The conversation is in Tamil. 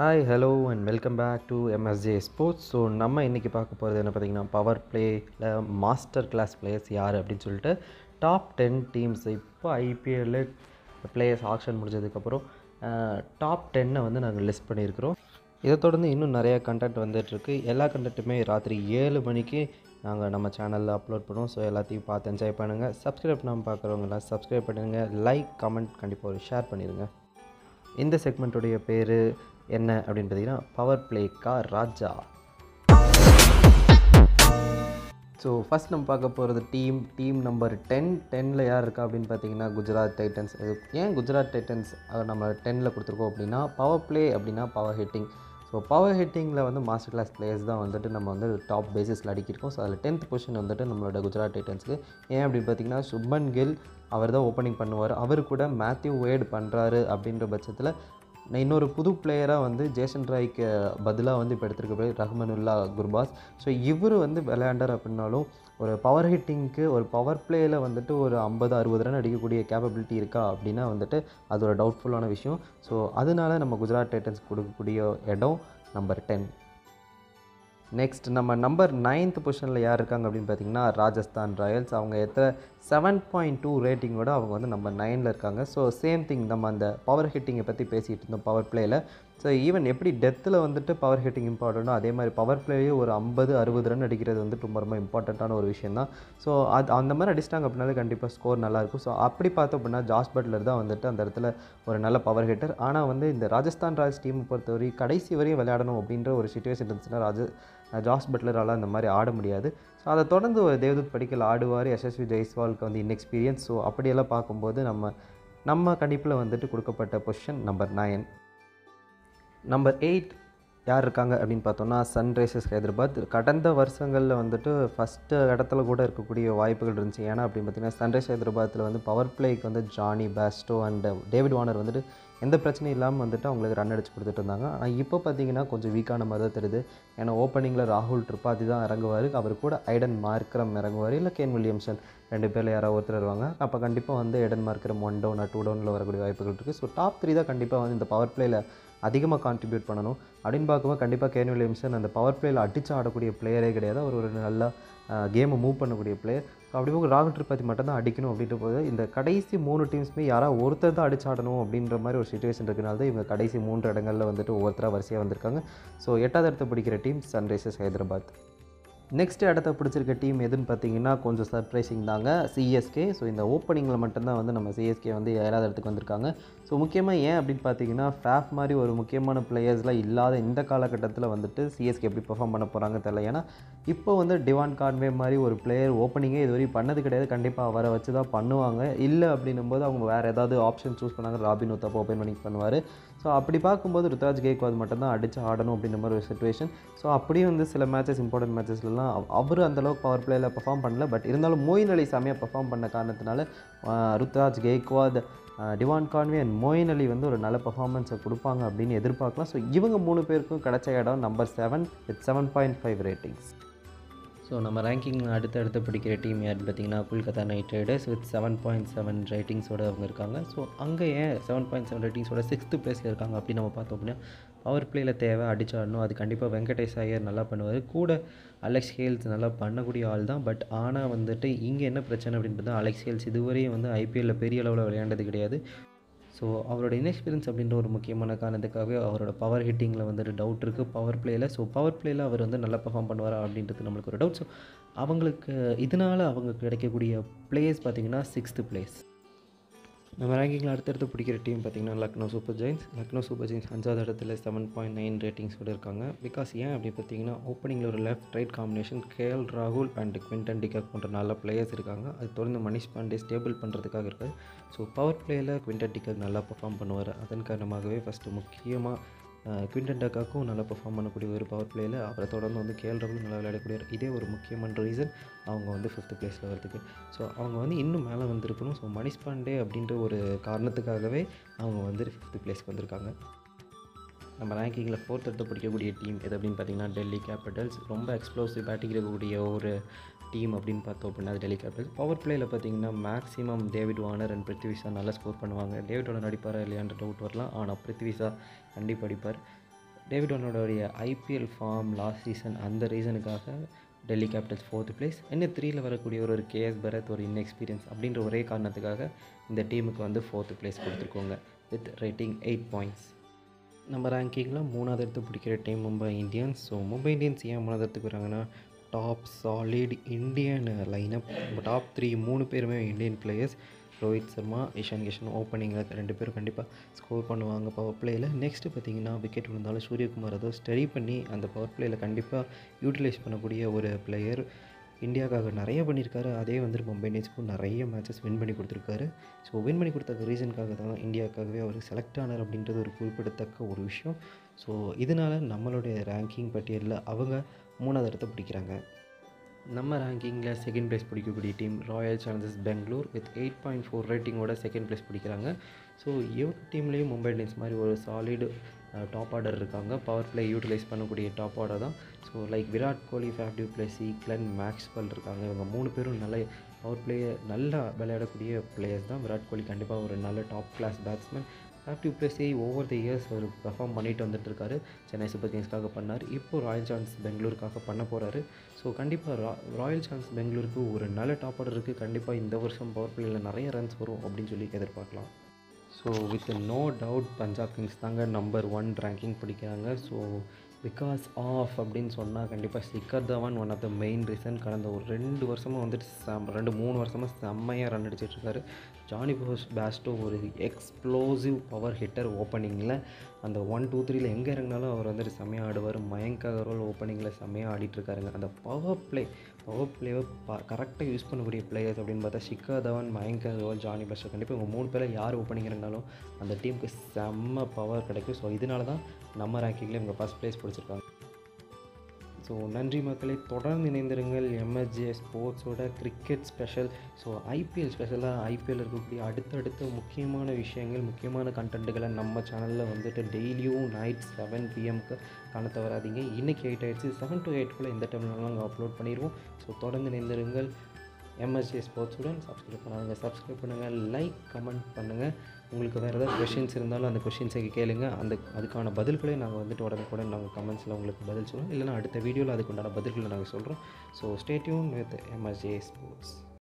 hi hello and welcome back to MSJ sports so நம்ம இன்றைக்கி பார்க்க போகிறது என்ன பார்த்தீங்கன்னா பவர் பிளேயில் மாஸ்டர் கிளாஸ் பிளேயர்ஸ் யார் அப்படின்னு சொல்லிட்டு டாப் டென் டீம்ஸ் இப்போ ஐபிஎல்ல பிளேயர்ஸ் ஆக்ஷன் முடிஞ்சதுக்கப்புறம் டாப் டென்னை வந்து நாங்கள் லிஸ்ட் பண்ணியிருக்கிறோம் இதை தொடர்ந்து இன்னும் நிறைய கண்டென்ட் வந்துட்டுருக்கு எல்லா கண்டென்ட்டுமே ராத்திரி ஏழு மணிக்கு நாங்கள் நம்ம சேனலில் அப்லோட் பண்ணுவோம் ஸோ எல்லாத்தையும் பார்த்து என்ஜாய் பண்ணுங்கள் சப்ஸ்கிரைப் பண்ணாமல் பார்க்குறவங்களாம் சப்ஸ்கிரைப் பண்ணுங்க லைக் கமெண்ட் கண்டிப்பாக ஒரு ஷேர் பண்ணிடுங்க இந்த செக்மெண்ட்டுடைய பேர் என்ன அப்படின்னு பார்த்தீங்கன்னா பவர் பிளே கா ராஜா ஸோ ஃபஸ்ட் நம்ம பார்க்க போகிறது டீம் டீம் நம்பர் டென் டென்னில் யார் இருக்கா அப்படின்னு பார்த்தீங்கன்னா குஜராத் டைட்டன்ஸ் இது ஏன் குஜராத் டைட்டன்ஸ் நம்ம டென்னில் கொடுத்துருக்கோம் அப்படின்னா பவர் பிளே அப்படின்னா பவர் ஹிட்டிங் ஸோ பவர் ஹிட்டிங்கில் வந்து மாஸ்டர் கிளாஸ் பிளேயர்ஸ் தான் வந்துட்டு நம்ம வந்து டாப் பேசிஸில் அடிக்கிருக்கோம் ஸோ அதில் டென்த் பொசிஷன் வந்துட்டு நம்மளோட குஜராத் டைட்டன்ஸுக்கு ஏன் அப்படின்னு பார்த்தீங்கன்னா சுப்மன் கில் அவர் தான் ஓப்பனிங் பண்ணுவார் அவர் கூட மேத்யூ வேட் பண்ணுறாரு அப்படின்ற பட்சத்தில் நான் இன்னொரு புது பிளேயராக வந்து ஜேசன் ராய்க்கு பதிலாக வந்து இப்போ எடுத்திருக்க பேர் ரஹ்மனுல்லா குர்பாஸ் ஸோ இவர் வந்து விளையாண்டார் அப்படின்னாலும் ஒரு பவர் ஹிட்டிங்க்கு ஒரு பவர் பிளேயில் வந்துட்டு ஒரு ஐம்பது அறுபது ரன் அடிக்கக்கூடிய கேப்பபிலிட்டி இருக்கா அப்படின்னா வந்துட்டு அது ஒரு டவுட்ஃபுல்லான விஷயம் ஸோ அதனால நம்ம குஜராத் டைட்டன்ஸ் கொடுக்கக்கூடிய இடம் நம்பர் டென் நெக்ஸ்ட் நம்ம நம்பர் நைன்த் பொசிஷனில் யார் இருக்காங்க அப்படின்னு பார்த்தீங்கன்னா ராஜஸ்தான் ராயல்ஸ் அவங்க எத்தனை செவன் பாயிண்ட் டூ ரேட்டிங்கோட அவங்க வந்து நம்பர் நைனில் இருக்காங்க ஸோ சேம் திங் நம்ம அந்த பவர் ஹிட்டிங்கை பற்றி பேசிகிட்டு இருந்தோம் பவர் பிளேயில் ஸோ ஈவன் எப்படி டெத்தில் வந்துட்டு பவர் ஹிட்டிங் இம்பார்ட்டண்ட்டோ அதே மாதிரி பவர் பிளேயே ஒரு ஐம்பது அறுபது ரன் அடிக்கிறது வந்து ரொம்ப ரொம்ப இம்பார்ட்டண்ட்டான ஒரு விஷயம் தான் ஸோ அது அந்த மாதிரி அடிச்சிட்டாங்க அப்படின்னாலே கண்டிப்பாக ஸ்கோர் நல்லாயிருக்கும் ஸோ அப்படி பார்த்தோம் அப்படின்னா ஜாஸ் பட்லர் தான் வந்துட்டு அந்த இடத்துல ஒரு நல்ல பவர் ஹிட்டர் ஆனால் வந்து இந்த ராஜஸ்தான் ராயல்ஸ் டீமை பொறுத்தவரை கடைசி வரையும் விளையாடணும் அப்படின்ற ஒரு சுச்சுவேஷன் இருந்துச்சுன்னா ராஜ ஜாஸ் பட்லரால் அந்த மாதிரி ஆட முடியாது ஸோ அதை தொடர்ந்து ஒரு தேவதூத் படிக்கல் ஆடுவார் யசஸ்வி ஜெய்ஸ்வாலுக்கு வந்து இன்எக்ஸ்பீரியன்ஸ் ஸோ அப்படியெல்லாம் பார்க்கும்போது நம்ம நம்ம கணிப்பில் வந்துட்டு கொடுக்கப்பட்ட position number nine number eight யார் இருக்காங்க அப்படின்னு பார்த்தோம்னா சன்ரைசர்ஸ் ஹைதராபாத் கடந்த வருஷங்களில் வந்துட்டு ஃபஸ்ட்டு இடத்துல கூட இருக்கக்கூடிய வாய்ப்புகள் இருந்துச்சு ஏன்னா அப்படின்னு பார்த்தீங்கன்னா சன்ரைஸ் ஹைதராபாத்தில் வந்து பவர் பிளேக்கு வந்து Jonny Bairstow and David Warner வந்துட்டு எந்த பிரச்சனையும் இல்லாமல் வந்துட்டு அவங்களுக்கு ரன் அடிச்சு கொடுத்துட்டு இருந்தாங்க ஆனால் இப்போ பார்த்தீங்கன்னா கொஞ்சம் வீக்கான மாதிரி தான் தெரியுது ஏன்னா ஓப்பனிங்கில் ராகுல் திரிபாதி தான் இறங்குவார் அவர் கூட ஐடன் மார்க்ரம் இறங்குவார் இல்லை கேன் வில்லியம்சன் ரெண்டு பேரில் யாராவது ஒருத்தர் வருவாங்க அப்போ கண்டிப்பாக வந்து Aiden Markram one down two டவுனில் வரக்கூடிய வாய்ப்புகள் இருக்குது ஸோ டாப் த்ரீ தான் கண்டிப்பாக வந்து இந்த பவர் பிளேயில் அதிகமாக கான்ட்ரிபியூட் பண்ணணும் அப்படின்னு பார்க்கும்போது கண்டிப்பாக கேன் வில்லியம்சன் அந்த பவர் பிளேயில் அடித்து ஆடக்கூடிய பிளேயரே கிடையாது அவர் ஒரு நல்ல கேமை மூவ் பண்ணக்கூடிய பிளேயர் அப்படி போக ராகுல் திரிபாதி மட்டும் தான் அடிக்கணும் அப்படின்ற போது இந்த கடைசி மூணு டீம்ஸுமே யாராவது ஒருத்தர் தான் அடிச்சு ஆடணும் அப்படின்ற மாதிரி ஒரு சுச்சுவேஷன் இருக்கனால தான் இவங்க கடைசி மூன்று இடங்களில் வந்துட்டு ஒவ்வொருத்தராக வரிசையாக வந்திருக்காங்க ஸோ எட்டாவது இடத்த பிடிக்கிற டீம் சன்ரைசர்ஸ் ஹைதராபாத் நெக்ஸ்ட் இடத்த பிடிச்சிருக்க டீம் எதுன்னு பார்த்தீங்கன்னா கொஞ்சம் சர்ப்ரைசிங் தாங்க சிஎஸ்கே ஸோ இந்த ஓப்பனிங்கில் மட்டும்தான் வந்து நம்ம சிஎஸ்கே வந்து ஏழாவது இடத்துக்கு வந்திருக்காங்க ஸோ முக்கியமாக ஏன் அப்படின்னு பார்த்தீங்கன்னா ஃபேஃப் மாதிரி ஒரு முக்கியமான பிளேயர்ஸ்லாம் இல்லாத இந்த காலகட்டத்தில் வந்துட்டு சிஎஸ்கே எப்படி பெர்ஃபார்ம் பண்ண போகிறாங்க தெரியல ஏன்னா இப்போ வந்து டிவான் கான்வே மாதிரி ஒரு பிளேயர் ஓப்பனிங்கே இது வரைக்கும் பண்ணது கிடையாது கண்டிப்பாக அவரை வச்சு தான் பண்ணுவாங்க இல்லை அப்படின்னும் போது அவங்க வேறு ஏதாவது ஆப்ஷன் சூஸ் பண்ணாங்க ராபின் உத்தப்பா ஓப்பன் பண்ணி பண்ணுவார் ஸோ அப்படி பார்க்கும்போது ருத்ராஜ் கேக்வாத் மட்டும் தான் அடித்து ஆடணும் அப்படின்ற மாதிரி ஒரு சுச்சுவேஷன் ஸோ அப்படியே வந்து சில மேட்சஸ் இம்பார்ட்டன்ட் மேட்சஸ்லாம் அவர் அந்தளவுக்கு பவர் பிளேயில் பெர்ஃபார்ம் பண்ணல பட் இருந்தாலும் மோயின் அலி செமையாக பெர்ஃபார்ம் பண்ண காரணத்தினால Ruturaj Gaikwad Devon Conway and Moeen Ali வந்து ஒரு நல்ல பர்ஃபார்மன்ஸை கொடுப்பாங்க அப்படின்னு எதிர்பார்க்கலாம் ஸோ இவங்க மூணு பேருக்கும் கிடைச்ச இடம் number seven with seven point five ratings so நம்ம ரேங்கிங்கில் அடுத்து அடுத்து பிடிக்கிற டீம் யாருன்னு பார்த்தீங்கன்னா Kolkata Knight Riders with seven point seven ரேட்டிங்ஸோட அவங்க இருக்காங்க ஸோ அங்கே ஏன் செவன் பாயிண்ட் செவன் ரேட்டிங்ஸோட சிக்ஸ்த்து ப்ளேஸில் இருக்காங்க அப்படின்னு நம்ம பார்த்தோம் அப்படின்னா பவர் பிளேயில் தேவை அடிச்சாடணும் அது கண்டிப்பாக வெங்கடேஷ் ஐயர் நல்லா பண்ணுவார் கூட அலெக்ஸ் ஹேல்ஸ் நல்லா பண்ணக்கூடிய ஆள் தான் பட் ஆனால் வந்துட்டு இங்கே என்ன பிரச்சனை அப்படின்னு பார்த்தா அலெக்ஸ் ஹேல்ஸ் இதுவரையும் வந்து ஐபிஎல்லில் பெரிய அளவில் விளையாண்டது கிடையாது ஸோ அவரோட இன்எக்ஸ்பீரியன்ஸ் அப்படின்ற ஒரு முக்கியமான காரணத்துக்காகவே அவரோட பவர் ஹிட்டிங்கில் வந்துட்டு டவுட் இருக்குது பவர் பிளேயில் ஸோ பவர் பிளேயில் அவர் வந்து நல்லா பர்ஃபார்ம் பண்ணுவாரா அப்படின்றது நம்மளுக்கு ஒரு டவுட் ஸோ அவங்களுக்கு இதனால் அவங்க கிடைக்கக்கூடிய பிளேஸ் பார்த்திங்கன்னா சிக்ஸ்த்து பிளேஸ் நம்ம ரேங்கிங்கில் அடுத்தடுத்து பிடிக்கிற டீம் பார்த்திங்கன்னா Lucknow Super Giants Lucknow Super Giants அஞ்சாவது இடத்துல செவன் பாயிண்ட் நைன் ரேட்டிங்ஸோடு இருக்காங்க பிகாஸ் ஏன் அப்படி பார்த்தீங்கன்னா ஓப்பனிங்கில் ஒரு லெஃப்ட் ரைட் காம்பினேஷன் கேஎல் ராகுல் அண்ட் குவிண்டன் டிகாக் போன்ற நல்ல பிளேயர்ஸ் இருக்காங்க அது தொடர்ந்து மணிஷ் பாண்டே ஸ்டேபிள் பண்ணுறதுக்காக இருக்காது ஸோ பவர் பிளேயில் குவிண்டன் டிகாக் நல்லா பர்ஃபார்ம் பண்ணுவார் அதன் காரணமாகவே ஃபஸ்ட்டு முக்கியமாக குவிண்டன் டக்காக்கும் நல்லா பெர்ஃபார்ம் பண்ணக்கூடிய ஒரு பவர் பிளேயில் அவரை தொடர்ந்து வந்து கேஎல் ராகுல் நல்லா விளையாடக்கூடிய இதே ஒரு முக்கியமான ரீசன் அவங்க வந்து ஃபிஃப்த் பிளேஸில் வரதுக்கு ஸோ அவங்க வந்து இன்னும் மேலே வந்திருக்கணும் ஸோ மணிஷ் பாண்டே அப்படின்ற ஒரு காரணத்துக்காகவே அவங்க வந்து ஃபிஃப்த் பிளேஸ்க்கு வந்திருக்காங்க நம்ம ரேங்கிங்கில் ஃபோர்த் எடுத்து பிடிக்கக்கூடிய டீம் எது அப்படின்னு பார்த்தீங்கன்னா டெல்லி கேபிட்டல்ஸ் ரொம்ப எக்ஸ்ப்ளோசிவ் பேட்டிங் இருக்கக்கூடிய ஒரு டீம் அப்படின்னு பார்த்தோம் அப்படின்னா அது டெல்லி கேபிட்டல்ஸ் பவர் பிளேயில் பார்த்தீங்கன்னா maximum David Warner and Prithvi Shaw நல்லா ஸ்கோர் பண்ணுவாங்க டேவிட் வார்னர் அடிப்பாரா இல்லையான்ற டவுட் வரலாம் ஆனால் பிருத்விஷா கண்டிப்பாக அடிப்பார் டேவிட் வார்னருடைய ஐபிஎல் ஃபார்ம் லாஸ்ட் சீசன் அந்த ரீசனுக்காக டெல்லி கேபிட்டல்ஸ் ஃபோர்த்து பிளேஸ் என்ன த்ரீயில் வரக்கூடிய ஒரு கேஎஸ் பரத் ஒரு இன்எக்ஸ்பீரியன்ஸ் அப்படின்ற ஒரே காரணத்துக்காக இந்த டீமுக்கு வந்து ஃபோர்த்து பிளேஸ் கொடுத்துருக்கோங்க வித் ரேட்டிங் எயிட் பாயிண்ட்ஸ் நம்ம ரேங்கிங்கில் மூணாவது இடத்து பிடிக்கிற team Mumbai Indians so Mumbai Indians ஏன் மூணாவது இடத்துக்கு வராங்கன்னா top solid Indian lineup top three மூணு பேருமே இந்தியன் பிளேயர்ஸ் ரோஹித் சர்மா இஷான் கிஷன் ஓப்பனிங்கில் ரெண்டு பேரும் கண்டிப்பாக ஸ்கோர் பண்ணுவாங்க பவர் பிளேயில் நெக்ஸ்ட்டு பார்த்தீங்கன்னா விக்கெட் விழுந்தாலும் சூரியகுமார் அதை ஸ்டடி பண்ணி அந்த பவர் பிளேயில் கண்டிப்பாக யூட்டிலைஸ் பண்ணக்கூடிய ஒரு பிளேயர் இந்தியாவுக்காக நிறைய பண்ணியிருக்காரு அதே வந்துட்டு மும்பை இந்தியன்ஸ்க்கும் நிறைய மேட்சஸ் வின் பண்ணி கொடுத்துருக்காரு ஸோ வின் பண்ணி கொடுத்த ரீசனுக்காக தான் இந்தியாவுக்காகவே அவர் செலக்ட் ஆனார் அப்படின்றது ஒரு குறிப்பிடத்தக்க ஒரு விஷயம் ஸோ இதனால் நம்மளுடைய ரேங்கிங் பட்டியலில் அவங்க மூணாவது இடத்த பிடிக்கிறாங்க நம்ம ரேங்கிங்கில் செகண்ட் பிளேஸ் பிடிக்கக்கூடிய team Royal Challengers Bangalore with eight point four ரேட்டிங்கோட செகண்ட் பிளேஸ் பிடிக்கிறாங்க ஸோ இவர் டீம்லேயும் மும்பை இந்தியன்ஸ் மாதிரி ஒரு சாலிடு டாப் ஆர்டர் இருக்காங்க பவர் பிளே யூட்டிலைஸ் பண்ணக்கூடிய டாப் ஆர்டர் தான் so like Virat Kohli Faf du Plessis Glenn Maxwell இருக்காங்க இவங்க மூணு பேரும் நல்ல பவர் பிளேயை நல்லா விளையாடக்கூடிய பிளேயர்ஸ் தான் விராட் கோலி கண்டிப்பாக ஒரு நல்ல top class batsman Faf du Plessis over the years அவர் பர்ஃபார்ம் பண்ணிட்டு வந்துட்டு இருக்காரு சென்னை சூப்பர் கிங்ஸ்க்காக பண்ணார் இப்போ ராயல் சான்ஸ் பெங்களூருக்காக பண்ண போகிறாரு ஸோ கண்டிப்பாக ரா ராயல் சான்ஸ் பெங்களூருக்கு ஒரு நல்ல டாப் ஆர்டர் இருக்குது கண்டிப்பாக இந்த வருஷம் பவர் பிளேயில் நிறைய ரன்ஸ் வரும் அப்படின்னு சொல்லி எதிர்பார்க்கலாம் so with no doubt Punjab kings தாங்க நம்பர் ஒன் ரேங்கிங் பிடிக்கிறாங்க ஸோ பிகாஸ் ஆஃப் அப்படின்னு சொன்னால் கண்டிப்பாக Shikhar Dhawan one of the main reason கடந்த ஒரு ரெண்டு வருஷமாக வந்துட்டு செம் ரெண்டு மூணு வருஷமாக செம்மையாக ரன் அடிச்சிட்ருக்காரு ஜானி போஸ் பேஸ்டோ ஒரு எக்ஸ்ப்ளோசிவ் பவர் ஹிட்டர் ஓப்பனிங்கில் அந்த ஒன் டூ த்ரீல எங்கே இறங்கினாலும் அவர் வந்துட்டு செம்மையாக ஆடுவார் மயங்க் அகர்வால் ஓப்பனிங்கில் செம்மையாக ஆடிட்டுருக்காருங்க அந்த பவர் பிளே பவர் பிளேவை ப கரெக்டாக யூஸ் பண்ணக்கூடிய பிளேயர்ஸ் அப்படின்னு பார்த்தா ஷிக்கர் தவான் மயங்க் அகர்வால் ஜானி பேஸ்டோ கண்டிப்பாக இவங்க மூணு பேரில் யார் ஓப்பனிங் இறங்கினாலும் அந்த டீமுக்கு செம்ம பவர் கிடைக்கும் ஸோ இதனால தான் நம்ம ரேங்கிங்கில் இவங்க ஃபஸ்ட் ப்ளேஸ் பிடிச்சிருக்காங்க ஸோ நன்றி மக்களை தொடர்ந்து இணைந்திருங்கள் எம்எஸ்ஜே ஸ்போர்ட்ஸோட கிரிக்கெட் ஸ்பெஷல் ஸோ ஐபிஎல் ஸ்பெஷலாக ஐபிஎல் இருக்கக்கூடிய அடுத்தடுத்த முக்கியமான விஷயங்கள் முக்கியமான கண்டென்ட்டுகளை நம்ம சேனலில் வந்துட்டு டெய்லியும் நைட் செவன் பிஎம்க்கு காண தவறாதீங்க இன்றைக்கி எயிட் ஆயிடுச்சு செவன் டு எயிட்குள்ளே இந்த டைம்லாம் நாங்கள் அப்லோட் பண்ணிடுவோம் ஸோ தொடர்ந்து இணைந்திருங்கள் எம்எஸ்ஜே ஸ்போர்ட்ஸுடன் சப்ஸ்கிரைப் பண்ணாங்க சப்ஸ்கிரைப் பண்ணுங்கள் லைக் கமெண்ட் பண்ணுங்கள் உங்களுக்கு வேறு ஏதாவது கொஷின்ஸ் இருந்தாலும் அந்த கொஷின்ஸை கேளுங்க அந்த அதுக்கான பதில்களை நாங்கள் வந்துட்டு உடனுக்குடன் நாங்கள் கமெண்ட்ஸில் உங்களுக்கு பதில் சொல்லுவோம் இல்லைனா அடுத்த வீடியோவில் அதுக்குண்டான பதில்களை நாங்கள் சொல்கிறோம் so stay tuned with MSJ sports